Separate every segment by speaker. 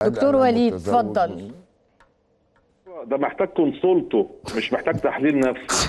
Speaker 1: دكتور
Speaker 2: أنا
Speaker 1: وليد
Speaker 2: متزوج.
Speaker 1: اتفضل
Speaker 3: ده محتاج كونسولته مش محتاج تحليل نفسي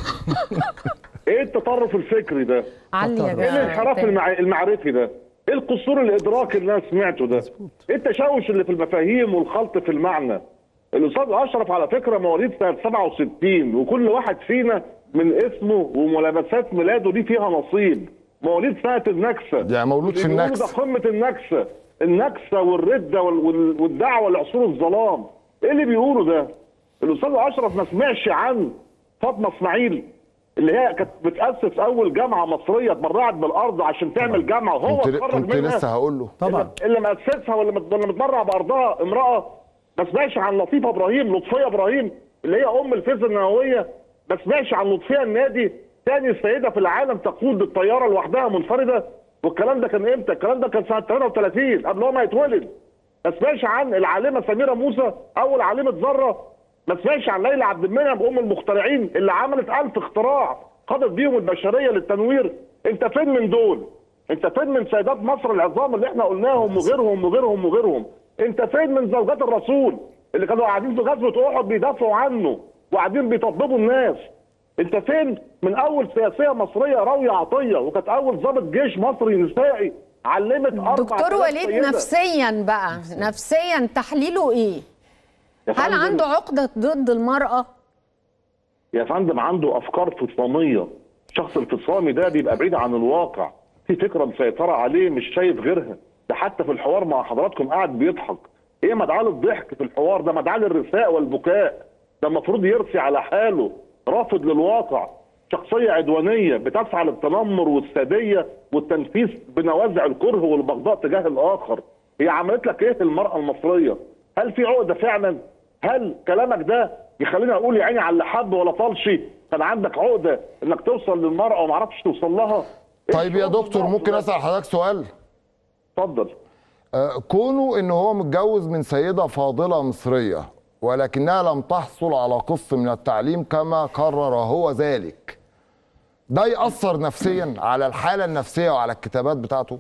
Speaker 3: ايه التطرف الفكري ده
Speaker 1: علي يا
Speaker 3: ايه
Speaker 1: جماعه
Speaker 3: الانحراف المع... المعرفي ده ايه القصور الادراكي اللي انا سمعته ده ايه التشوش اللي في المفاهيم والخلط في المعنى الاستاذ اشرف على فكره مواليد سنه 67 وكل واحد فينا من اسمه وملابسات ميلاده دي فيها نصيب مواليد سنه النكسه
Speaker 2: يعني مولود في
Speaker 3: اللي بيقولوا
Speaker 2: النكسة.
Speaker 3: ده قمه النكسه النكسه والرده وال... وال... والدعوه لعصور الظلام ايه اللي بيقولوا ده الاستاذ اشرف ما سمعش عن فاطمه اسماعيل اللي هي كانت بتاسس اول جامعه مصريه اتبرعت بالارض عشان تعمل جامعه وهو
Speaker 2: كنت
Speaker 3: اتخرج
Speaker 2: كنت
Speaker 3: منها
Speaker 2: لسه هقول له
Speaker 4: طبعا
Speaker 3: اللي مأسسها ولا مت- ولا متبرع بارضها امراه ما سمعش عن لطيفه ابراهيم لطفيه ابراهيم اللي هي ام الفيزياء النوويه ما سمعش عن لطفيه النادي ثاني سيده في العالم تقود بالطياره لوحدها منفرده والكلام ده كان امتى؟ الكلام ده كان سنه 33 قبل هو ما يتولد ما سمعش عن العالمه سميره موسى اول عالمه ذره ما سمعش عن ليلى عبد المنعم ام المخترعين اللي عملت ألف اختراع قضت بيهم البشريه للتنوير انت فين من دول؟ انت فين من سيدات مصر العظام اللي احنا قلناهم وغيرهم وغيرهم وغيرهم؟ انت فين من زوجات الرسول اللي كانوا قاعدين في غزوه احد بيدافعوا عنه وقاعدين بيطببوا الناس؟ انت فين من اول سياسيه مصريه راويه عطيه وكانت اول ضابط جيش مصري نسائي علمت اربع
Speaker 1: دكتور وليد نفسيا بقى نفسيا تحليله ايه هل عنده عقده ضد المراه
Speaker 3: يا فندم عنده افكار فطاميه الشخص الفطامي ده بيبقى بعيد عن الواقع في فكره مسيطره عليه مش شايف غيرها ده حتى في الحوار مع حضراتكم قاعد بيضحك ايه مدعاه للضحك في الحوار ده مدعاه للرثاء والبكاء ده المفروض يرثي على حاله رافض للواقع شخصيه عدوانيه بتسعى للتنمر والساديه والتنفيذ بنوازع الكره والبغضاء تجاه الاخر هي عملت لك ايه المراه المصريه هل في عقده فعلا هل كلامك ده يخليني اقول يا عيني على اللي حب ولا طالشي كان عندك عقده انك توصل للمراه وما عرفتش توصل لها إيه
Speaker 2: طيب يا
Speaker 3: الشعور
Speaker 2: دكتور
Speaker 3: بالضعف
Speaker 2: ممكن
Speaker 3: ده؟
Speaker 2: اسال حضرتك سؤال
Speaker 3: اتفضل
Speaker 2: آه، كونه ان هو متجوز من سيده فاضله مصريه ولكنها لم تحصل على قسط من التعليم كما قرر هو ذلك ده يأثر نفسيا على الحاله النفسيه وعلى الكتابات بتاعته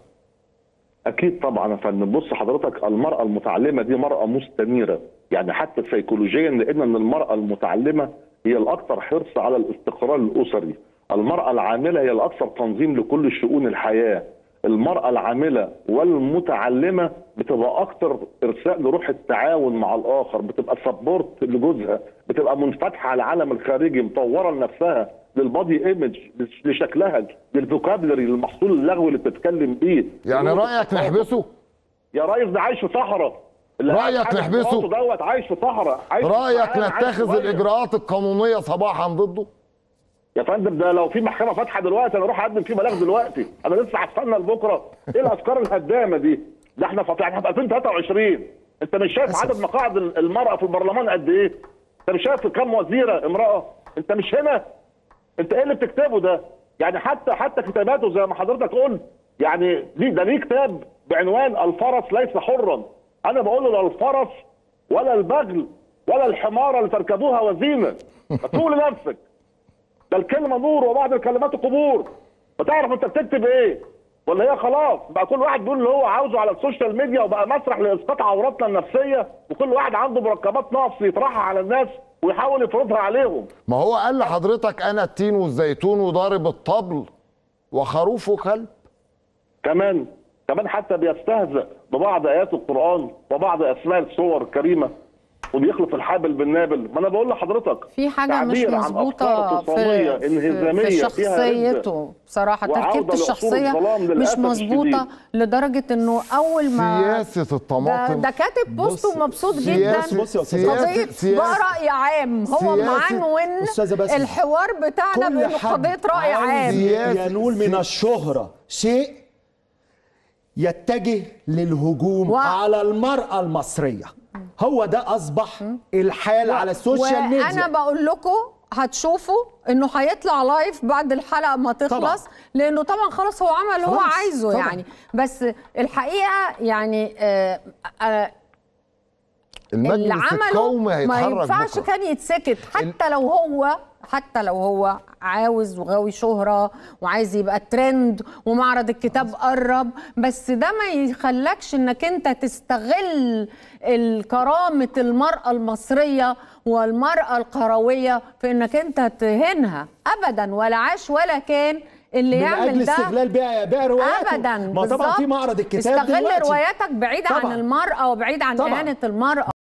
Speaker 3: اكيد طبعا يا فندم بص حضرتك المراه المتعلمه دي مراه مستنيره يعني حتى سيكولوجيا لان ان المراه المتعلمه هي الاكثر حرص على الاستقرار الاسري المراه العامله هي الاكثر تنظيم لكل شؤون الحياه المراه العامله والمتعلمه بتبقى اكثر ارساء لروح التعاون مع الاخر بتبقى سبورت لجوزها بتبقى منفتحه على العالم الخارجي مطوره لنفسها للبادي ايمج لشكلها للفوكابلري للمحصول اللغوي اللي بتتكلم بيه
Speaker 2: يعني رايك نحبسه
Speaker 3: يا ريس ده عايش في صحراء اللي
Speaker 2: رأيك
Speaker 3: قاعد حابس
Speaker 2: نحبسه؟
Speaker 3: مراته دوت عايش في صحراء عايش في
Speaker 2: رايك
Speaker 3: صحراء، عايش
Speaker 2: نتخذ
Speaker 3: في
Speaker 2: الاجراءات القانونيه صباحا ضده
Speaker 3: يا فندم ده لو في محكمه فاتحه دلوقتي انا اروح اقدم فيه بلاغ دلوقتي انا لسه هستنى لبكره ايه الافكار الهدامه دي ده احنا في احنا في 2023 انت مش شايف عدد مقاعد المراه في البرلمان قد ايه انت مش شايف كم وزيره امراه انت مش هنا انت ايه اللي بتكتبه ده يعني حتى حتى كتاباته زي ما حضرتك قلت يعني دي ده ليه كتاب بعنوان الفرس ليس حرا انا بقول له لا الفرس ولا البغل ولا الحماره اللي تركبوها وزينه فتقول لنفسك ده الكلمه نور وبعض الكلمات قبور فتعرف انت بتكتب ايه ولا هي خلاص بقى كل واحد بيقول اللي هو عاوزه على السوشيال ميديا وبقى مسرح لاسقاط عوراتنا النفسيه وكل واحد عنده مركبات نقص يطرحها على الناس ويحاول يفرضها عليهم
Speaker 2: ما هو قال لحضرتك انا التين والزيتون وضارب الطبل وخروفه كلب
Speaker 3: كمان كمان حتى بيستهزئ ببعض ايات القران وبعض اسماء الصور الكريمه وبيخلط الحابل بالنابل ما انا بقول لحضرتك
Speaker 1: في حاجه مش
Speaker 3: تعبير عن
Speaker 1: مظبوطه
Speaker 3: أفكار فصامية
Speaker 1: في, في,
Speaker 3: انهزامية
Speaker 1: في
Speaker 3: فيها
Speaker 1: شخصيته بصراحه
Speaker 3: وعودة
Speaker 1: تركيبه
Speaker 3: لعصور
Speaker 1: الشخصيه
Speaker 3: الظلام
Speaker 1: مش
Speaker 3: للأسف
Speaker 1: مظبوطه
Speaker 3: الشديد.
Speaker 1: لدرجه انه اول ما
Speaker 2: سياسه
Speaker 1: ده,
Speaker 2: الطماطم
Speaker 1: ده كاتب بوست
Speaker 4: بص،
Speaker 1: ومبسوط
Speaker 2: سياسة-
Speaker 1: جدا
Speaker 4: بص يا أستاذ
Speaker 1: قضيه
Speaker 2: سياسة-
Speaker 1: بقى راي عام هو
Speaker 2: سياسة-
Speaker 1: معنون
Speaker 4: أستاذة باسم،
Speaker 1: الحوار بتاعنا
Speaker 4: كل
Speaker 1: بانه
Speaker 4: حد
Speaker 1: قضيه راي
Speaker 4: عاوز
Speaker 1: عام
Speaker 2: سياسة-
Speaker 4: ينول من
Speaker 2: سي-
Speaker 4: الشهرة شيء يتجه للهجوم
Speaker 1: و-
Speaker 4: على المرأة المصرية هو ده أصبح الحال على السوشيال ميديا
Speaker 1: وانا بقول لكم هتشوفوا انه هيطلع لايف بعد الحلقه ما تخلص
Speaker 4: طبعاً.
Speaker 1: لانه طبعا خلاص هو عمل اللي هو
Speaker 4: خلاص،
Speaker 1: عايزه
Speaker 4: طبعاً.
Speaker 1: يعني بس الحقيقه يعني آه آه
Speaker 2: المجلس
Speaker 1: اللي عمله
Speaker 2: القومي
Speaker 1: ما
Speaker 2: هيتحرك
Speaker 1: ينفعش
Speaker 2: بكرة.
Speaker 1: كان يتسكت حتى لو هو حتى لو هو عاوز وغاوي شهرة وعايز يبقى ترند ومعرض الكتاب قرب بس ده ما يخلكش انك انت تستغل الكرامة المرأة المصرية والمرأة القروية في انك انت تهينها ابدا ولا عاش ولا كان اللي
Speaker 4: من
Speaker 1: يعمل
Speaker 4: اجل
Speaker 1: ده
Speaker 4: استغلال بيع بيع رواياته
Speaker 1: ابدا
Speaker 4: ما طبعا في
Speaker 1: بالظبط.
Speaker 4: معرض الكتاب
Speaker 1: استغل
Speaker 4: دلوقتي.
Speaker 1: رواياتك بعيد عن
Speaker 4: طبعاً.
Speaker 1: المرأة وبعيد عن
Speaker 4: طبعاً.
Speaker 1: إهانة المرأة